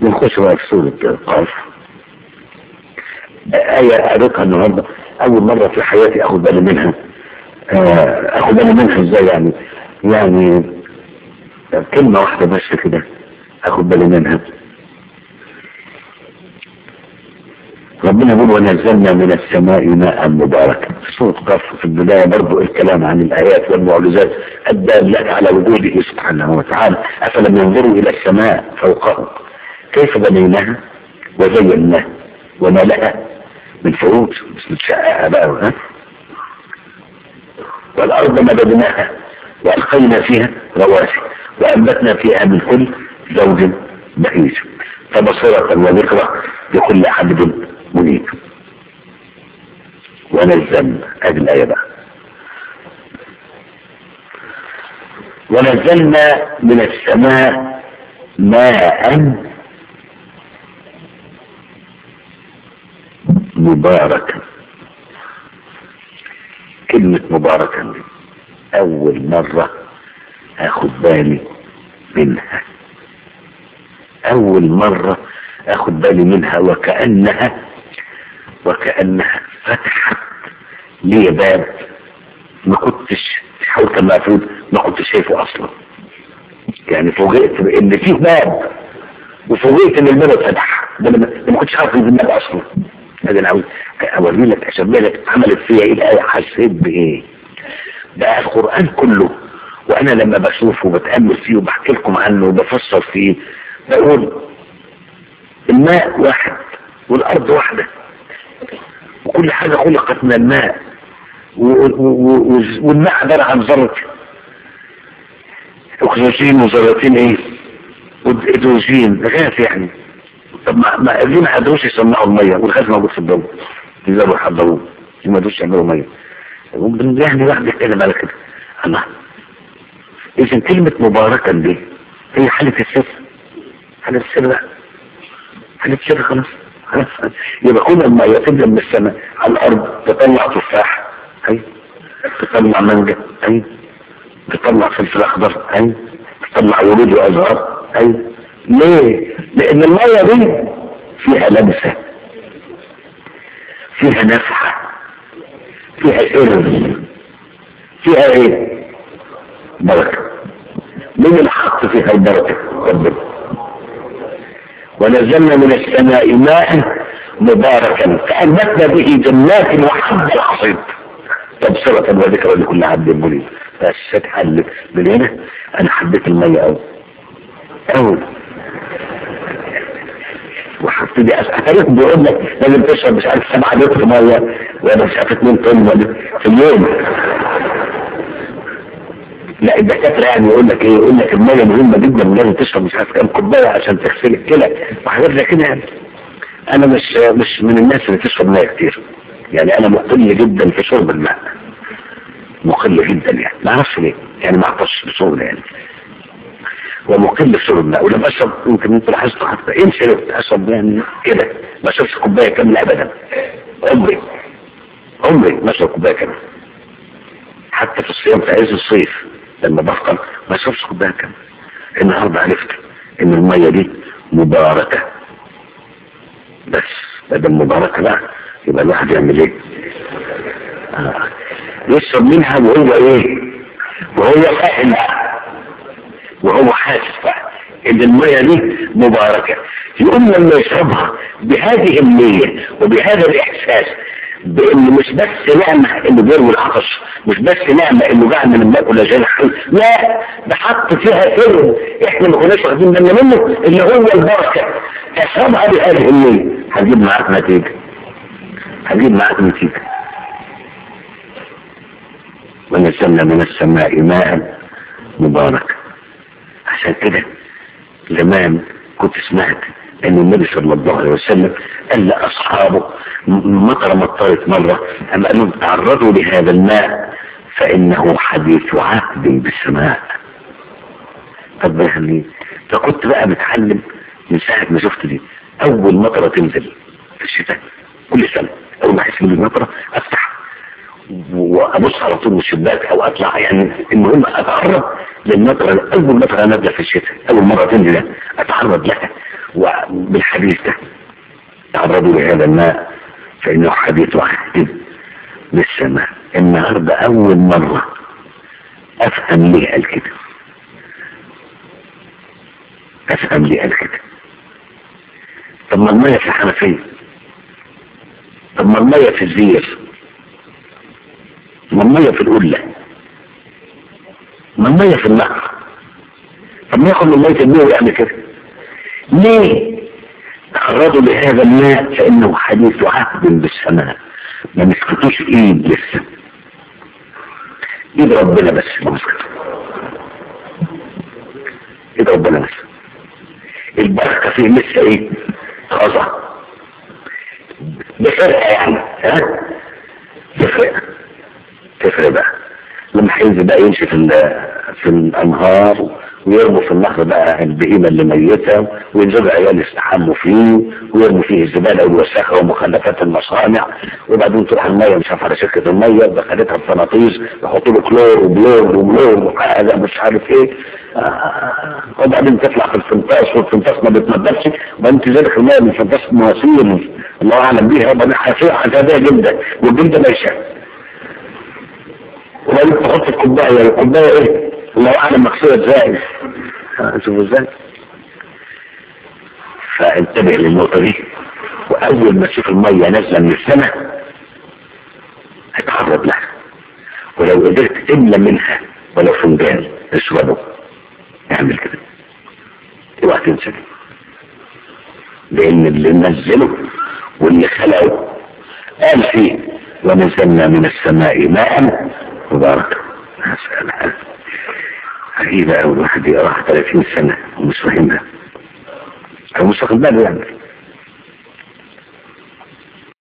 نخش بقى في سورة القاف آية قريتها النهاردة أول مرة في حياتي أخد بالي منها آه، أخد بالي منها إزاي يعني يعني كلمة واحدة بس كده أخد بالي منها ربنا يقول ونزلنا من السماء ماء مباركا سورة قاف في البداية برضو الكلام عن الآيات والمعجزات الدالة على وجوده سبحانه وتعالى أفلم ينظروا إلى السماء فوقهم كيف بنيناها وزيناها وما لها من فروج مش متشققة بقى ها والأرض مددناها وألقينا فيها رواسي وأنبتنا فيها من كل زوج بهيج تبصرة وذكرى لكل عبد منيب ونزلنا هذه الآية بقى ونزلنا من السماء ماء مباركا كلمة مباركا دي أول مرة أخد بالي منها أول مرة أخد بالي منها وكأنها وكأنها فتحت لي باب ما كنتش حاولت المفروض ما كنتش شايفه أصلا يعني فوجئت بإن فيه باب وفوجئت إن الباب اتفتح ده أنا ما- ما كنتش عارف إن الباب أصلا هذا أنا عاوز أوري لك أشبه لك عملت فيا إيه الآية حسيت بإيه ده القرآن كله وأنا لما بشوفه وبتأمل فيه وبحكي لكم عنه وبفسر فيه بقول الماء واحد والأرض واحدة وكل حاجة خلقت من الماء و- و- و- والماء عبارة عن ذرة أكسجين وذرتين إيه؟ وهيدروجين غاز يعني طب ما ما ليه ما قدروش يصنعوا المية والغاز موجود في الجو يقدروا يحضروه ليه ما قدروش يعملوا مية يعني واحد يتكلم على كده الله إذا كلمة مباركا دي هي حالة السر حالة السر بقى حالة السر خلاص خلاص يبقى كل ما يتم من السماء على الأرض تطلع تفاح أي تطلع مانجا أي تطلع فلفل أخضر أي تطلع ورود وأزهار أي ليه؟ لأن المية دي فيها لمسة فيها نفحة فيها إرز فيها إيه؟ بركة مين اللي حط فيها البركة؟ ربنا ونزلنا من السماء ماء مباركا فأنبتنا به جنات وحب الحصيد تبصرة وذكرى لكل عبد منيب بس اتحلت من هنا انا حبيت المية قوي قوي وحبيت اتاريخ بيقول لك لازم تشرب مش عارف 7 لتر ميه ولا مش عارف 2 طن ولا في اليوم لا الدكاتره يعني يقول لك ايه يقول لك الميه مهمه جدا ولازم تشرب مش عارف كام كوبايه عشان تغسل الكلى وحاجات زي كده يعني انا مش مش من الناس اللي تشرب ميه كتير يعني انا مقل جدا في شرب الماء مقل جدا يعني ما اعرفش ليه يعني ما اعطش بسهوله يعني ومقل في شرب الماء ولما اشرب يمكن انت لاحظت حتى ان شربت اشرب يعني كده ما اشربش كوبايه كامله ابدا عمري عمري ما اشرب كوبايه كامله حتى في الصيام في عز الصيف لما بفطر ما اشربش كوبايه كامله النهارده عرفت ان الميه دي مباركه بس بدل مباركه بقى يبقى الواحد يعمل ايه؟ آه. يشرب منها وهو ايه؟ وهو فاهم بقى وهو حاسس بقى ان المية دي مباركة يقوم لما يشربها بهذه النية وبهذا الاحساس بان مش بس نعمة انه بيروي العطش مش بس نعمة انه جعل من الماء ولا جال حي لا ده حط فيها سر احنا ما كناش واخدين بالنا منه اللي هو البركة اشربها بهذه النية هتجيب معاك نتيجة هتجيب معاك نتيجة ونزلنا من السماء ماء مبارك عشان كده زمان كنت سمعت ان النبي صلى الله عليه وسلم قال لاصحابه مطر مطرت مرة اما انهم تعرضوا لهذا الماء فانه حديث عهد بالسماء طب يعني فكنت بقى متعلم من ساعة ما شفت دي اول مطرة تنزل في الشتاء كل سنة اول ما احس بالمطرة افتح وابص على طول من الشباك او اطلع يعني المهم اتعرض للمطره اول مطره نازله في الشتاء اول مره تنزل اتعرض لها بالحديث ده تعرضوا لهذا الماء فإنه حديث عهد بالسماء النهاردة أول مرة أفهم ليه قال كده أفهم ليه قال كده طب ما المية في الحنفية طب ما المية في الزير ما المية في القلة ما المية في النهر طب ما ياخد من مية النور ويعمل كده ليه تعرضوا لهذا الماء فإنه حديث عهد بالسماء ما مسكتوش ايد لسه ايد ربنا بس ما مسكته ايد ربنا بس البركة فيه لسه ايه طازة بفرقة يعني ها بفرقة تفرق بقى لما هينزل بقى يمشي في في الانهار ويرموا في النهر بقى البهيمة اللي ميتة وينزلوا عيال يستحموا فيه ويرموا فيه الزبالة والوساخة ومخلفات المصانع وبعدين تروح المية مش عارف على شركة المية دخلتها بفناطيس يحطوا له كلور وبلور وملور وهذا مش عارف ايه آه وبعدين تطلع في الفنطاس والفنطاس ما بتنضفش وبعدين تزلك المية من الفنطاس مواسير الله اعلم بيها وبعدين حافظة عذابية جدا والجلد ما يشاف وبعدين تحط الكوباية الكوباية ايه الله اعلم مغسولة ازاي شوفوا ازاي فانتبه للنقطة دي واول ما تشوف المية نازلة من السماء هتعرض لها ولو قدرت تملى منها ولو فنجان اشربه اعمل كده اوعى تنسى لان اللي نزله واللي خلقه قال فيه ونزلنا من السماء ماء مبارك هسأل غريبة أول واحد يقرأ 30 سنة ومش فاهمها أو مش واخد باله يعني